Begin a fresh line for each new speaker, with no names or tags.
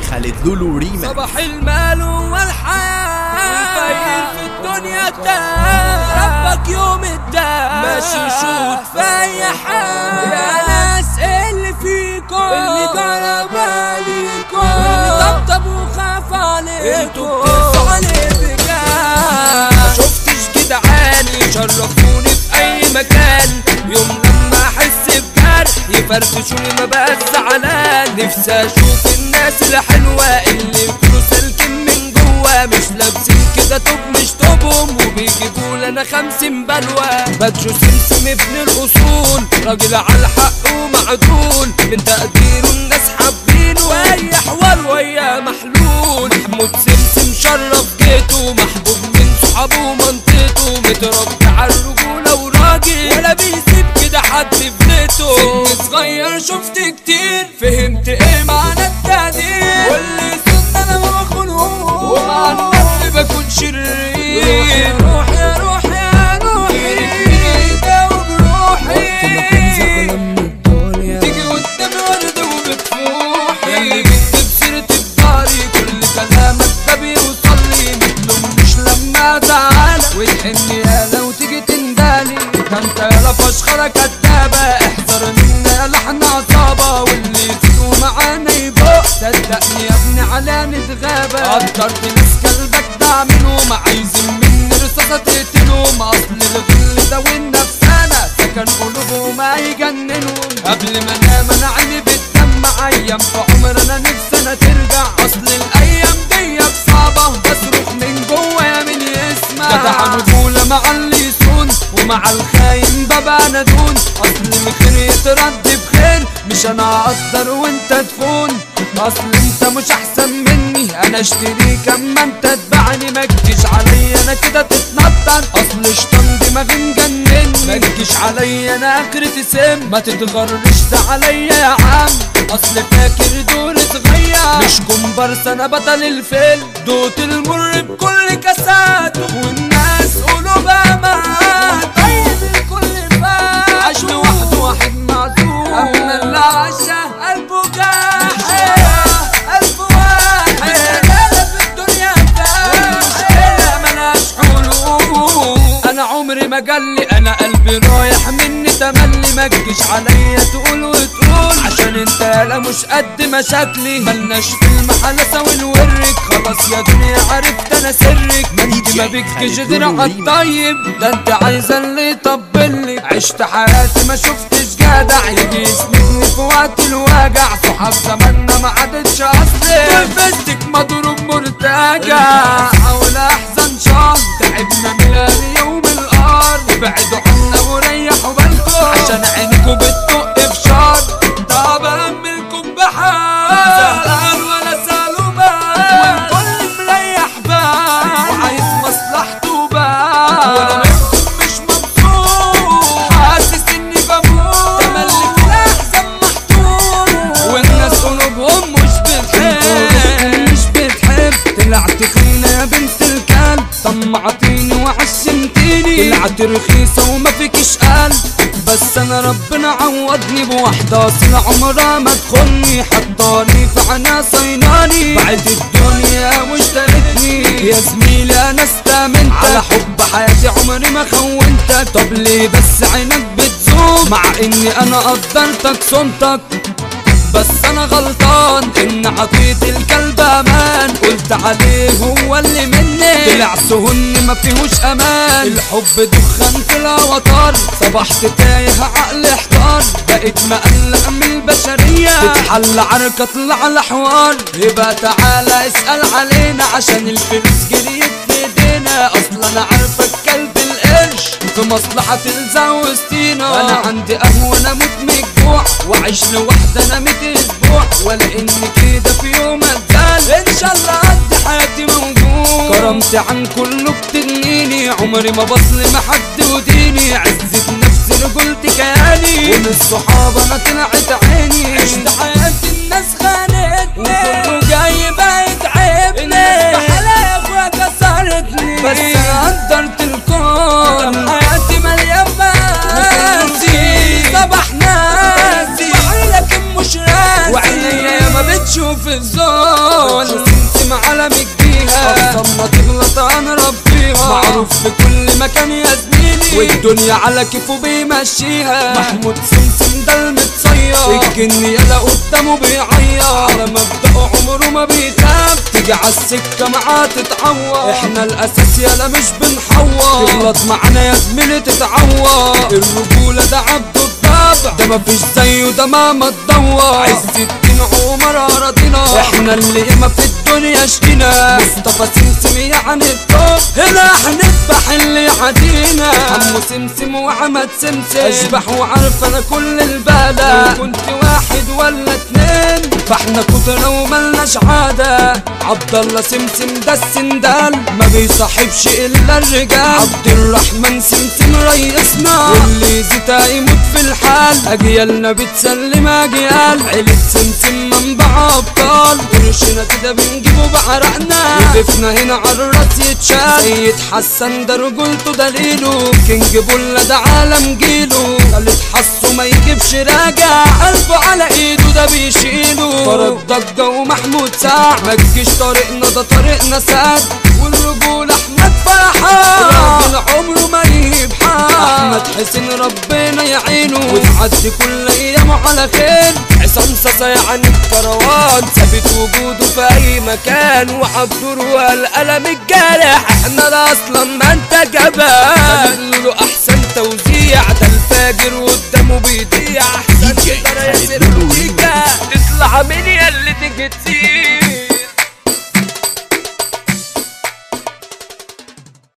خالد لولو ريما
صباح المال والحياة والفقير في الدنيا تاه ربك يوم الدار ماشي شوت في اي حال يا ناس اللي فيكم اللي جرب عليكم اللي طبطب وخاف عليكم انتوا بتنسوا عليه بجد ما شفتش جدعاني شرفوني في اي مكان يوم لما احس بجرح يفرفشوني ما بقى زعلان نفسي اشوف الناس الحلوه اللي يكونوا سالكين من جوا مش لابسين كده توب مش توبهم وبيجيبوا لنا خمسين بلوى بدشو سمسم ابن الاصول راجل على الحق ومعدول من تقديره الناس حابينه واي حوار ويا محلول محمود سمسم شرف جيته محبوب من صحابه ومنطقته متربي على الرجوله وراجل ولا بيسيب كده حد في بيته سن صغير شفت كتير فهمت ايه معنى التقدير واللي صدق انا ما بخونهوش ومع الناس بكون شرير روح يا روح يا روحي جاوب روحي تيجي قدامي ورد وبتفوحي ياللي بتكتب سيرة الداري كل كلامك ده بيوصل لي متلومنيش لما ازعلك وتحن يالا وتيجي تندالي ده انت يالا فشخرة كدابة احذر مني يا لحن عصابة واللي يسيبوا معانا يبقى صدقني يا ابني على نتغابى قدرت ناس كلبك ده منهم عايزين مني رصاصة تقتلهم اصل الغل ده والنفسانة سكن قلوبهم هيجننهم قبل ما انام انا عيني بتدمع ايام في عمر انا نفسي انا ترجع اصل الايام دي صعبة بصرخ من جوا يا من يسمع جدع رجولة مع اللي يصون ومع الخاين ببقى انا دون اصل الخير يترد بخير مش انا اقدر وانت تفون اصل انت مش احسن مني انا اشتريك اما انت تبعني ما تجيش عليا انا كده تتنطط اصل شطان دماغي مجنني ما تجيش عليا انا اخرتي سم ما تتغرش ده عليا يا عم اصل فاكر دول صغير مش كومبارس انا بطل الفيلم دوت المر بكل كاساته والناس قلوبها مات طيب الكل فات عاش لوحده واحد معزوم اما اللي عاشا قلبه جاحد قلبه واحد رجاله في الدنيا والمشكله ملهاش حلول انا عمري ما جلي انا قلبي رايح مني تملي ما تجيش عليا تقول وتقول عشان انت لا مش قد مشاكلي ملناش في المحلسة والورك خلاص يا دنيا عرفت انا سرك ما انت ما بتجيش غير عالطيب ده انت عايزة اللي يطبلك عشت حياتي ما شفتش جدع يجي يسندني في وقت الوجع صحاب زماننا ما عادتش اصلي فستك مضروب مرتجع حاول احزن شهر تعبنا من اليوم الارض ابعدوا عنا وريحوا بالكم عشان عينكم بتطق في شر طب املكم بحال زهقان ولا سالوا بال والكل مريح بال وعايز مصلحته بال وانا منكم مش مبسوط حاسس اني بموت تملي في الاحزان محطوط والناس قلوبهم مش بتحب مش بتحب طلعت خينة يا بنت الكلب طمعتيني وعشمتيني طلعت رخيصة وما فيكش قلب بس انا ربنا عوضني بواحدة اصل عمرها ما تخني حطاني في عنا صيناني بعد الدنيا واشترتني يا زميلي انا استامنتك على حب حياتي عمري ما خونتك طب ليه بس عينك بتزوم مع اني انا قدرتك صمتك بس انا غلطان ان عطيت الكلب امان قلت عليه هو اللي مني طلع سهن ما فيهوش امان الحب دخان في الاوتار صبحت تايه عقل احتار بقيت مقلق من البشرية تتحل عركة طلع الحوار يبقى تعالى اسأل علينا عشان الفلوس جريت في ايدينا اصلا انا عارفك كلب القرش في مصلحة الزوستينا انا عندي قهوة انا موت من الجوع واعيش لوحدي انا ميت اسبوع ولا ان كده في يوم اتزال ان شاء الله قد حياتي موجود كرمتي عن كله بتنيني عمري ما بظلم حد وديني عزة نفسي رجولتي كياني ومن الصحاب انا طلعت عيني عشت حياتي الناس خانتني وكله جاي بقى يتعبني الناس بحالها اخويا كسرتني بس انا قدرت الكون حياتي مليان مآسي صباح ناسي لكن مش راسي وعينيا ما بتشوف الزون سمسم على مجديها اصلا ما تغلط هنربيها معروف في كل مكان يا زميلي والدنيا على كيفه بيمشيها محمود سمسم ده المتصير الجن يلا قدامه بيعيط على مبدأه عمره ما بيتاب تيجي عالسكة معاه تتعور احنا الاساس يلا مش بنحور تغلط معانا يا زميلي تتعور الرجولة ده عبده الطبع ده مفيش زيه ده مهما تدور عز الدين عمر اراضينا احنا اللي قيمة في الدنيا شكينا مصطفى سمسم يعني الطب هنا هنذبح اللي يعادينا عمو سمسم وعمد سمسم اشبح وعارف انا كل البلد كنت واحد ولا اتنين فاحنا كترة وملناش عادة عبد الله سمسم ده السندال ما بيصاحبش الا الرجال عبد الرحمن سمسم ريسنا واللي زيتا يموت في الحال اجيالنا بتسلم اجيال عيلة سمسم منبع ابطال قرشنا كده بنجيبه بعرقنا وقفنا هنا عالراس يتشال سيد حسن ده رجولته دليله كينج بولا ده عالم جيله خالد حسه ما يجيبش راجع قلبه على ايده ده بيشيله فرد ضجة ومحمود ساع ما تجيش طريقنا ده طريقنا ساد والرجولة احمد فرحان راجل عمره ما يهيب حال احمد حسين ربنا يعينه وتعدي كل ايامه على خير عصام صاصا يعني الكروان ثابت وجوده في اي مكان وعبده القلم الجارح احنا ده اصلا ما انت جبان